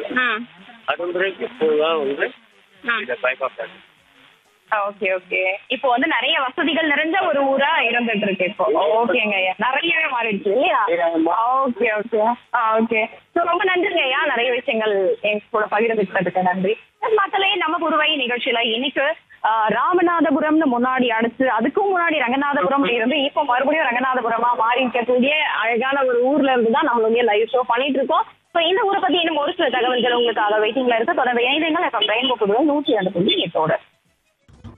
ம் அடுமுறைக்கு இப்போதான் வந்து ம் இந்த பைபாஸ் ஆகுது ஓகே ஓகே இப்போ வந்து நிறைய வசதிகள் நிறைஞ்ச ஒரு ஊரா இருந்துட்டு இருக்கு இப்போ ஓகேங்க ஐயா நிறையவே மாறிடுச்சு இல்லையா ஓகே ஓகே ஓகே ஸோ ரொம்ப நன்றிங்க ஐயா நிறைய விஷயங்கள் எங்க கூட பகிர்ந்துக்கிட்டதுக்கு நன்றி மக்களே நம்ம புதுவை நிகழ்ச்சியில இன்னைக்கு ஆஹ், ராமநாதபுரம்னு முன்னாடி அடிச்சு அதுக்கும் முன்னாடி ரங்கநாதபுரம் இருந்து இப்போ மறுபடியும் ரங்கநாதபுரமா மாறி இருக்கக்கூடிய அழகான ஒரு ஊர்ல இருந்து தான் நம்மளுடைய லைவ் ஷோ பண்ணிட்டு இருக்கோம் ஸோ இந்த ஊரை பத்தி இன்னும் ஒரு சில தகவல்கள் உங்களுக்காக வெயிட்டிங்ல இருக்கு தொடர்ந்து இணைந்தீங்கள் ரெயின்போ புதுவை நூற்றி ரெண்டு புள்ளி எட்டோட